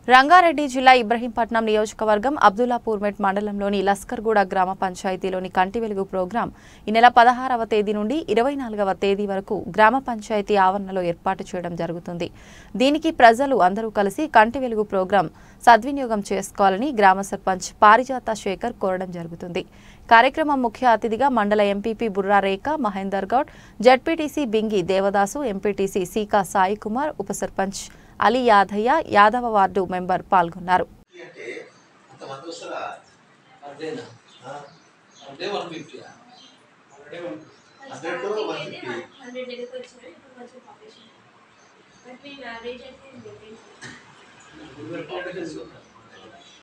రంగారెడ్డి జిల్లా ఇబ్రహీంపట్నం నియోజకవర్గం అబ్దుల్లాపూర్మెట్ మండలంలోని లస్కర్గూడ గ్రామ పంచాయతీలోని కంటి వెలుగు ప్రోగ్రాం ఈ నెల పదహారవ తేదీ నుండి ఇరవై నాలుగవ తేదీ వరకు గ్రామ పంచాయతీ ఆవరణలో ఏర్పాటు చేయడం జరుగుతుంది దీనికి ప్రజలు అందరూ కలిసి కంటి వెలుగు ప్రోగ్రాం సద్వినియోగం చేసుకోవాలని గ్రామ సర్పంచ్ పారిజాత శేఖర్ కోరడం జరుగుతుంది కార్యక్రమం ముఖ్య అతిథిగా మండల MPP Burra Rekha Mahender Goud ZPTC Bingi Devadasu MPTC Sika Sai Kumar ఉప సర్పంచ్ అలీ యాదయ్య యాదవ వార్డు మెంబర్ పాల్గొన్నారు అంటే అంతమంది వస్తారా అదేనా ఆ? అదే one fifty hundred two one fifty hundred దగ్గరకు వచ్చినాయి ఇప్పుడు కొంచెం పాపులేషన్ బట్ మేము యావరేజ్ అయితే మెయింటైన్ చేస్తాం గుడి పెట్టుకోవడం తెలుసు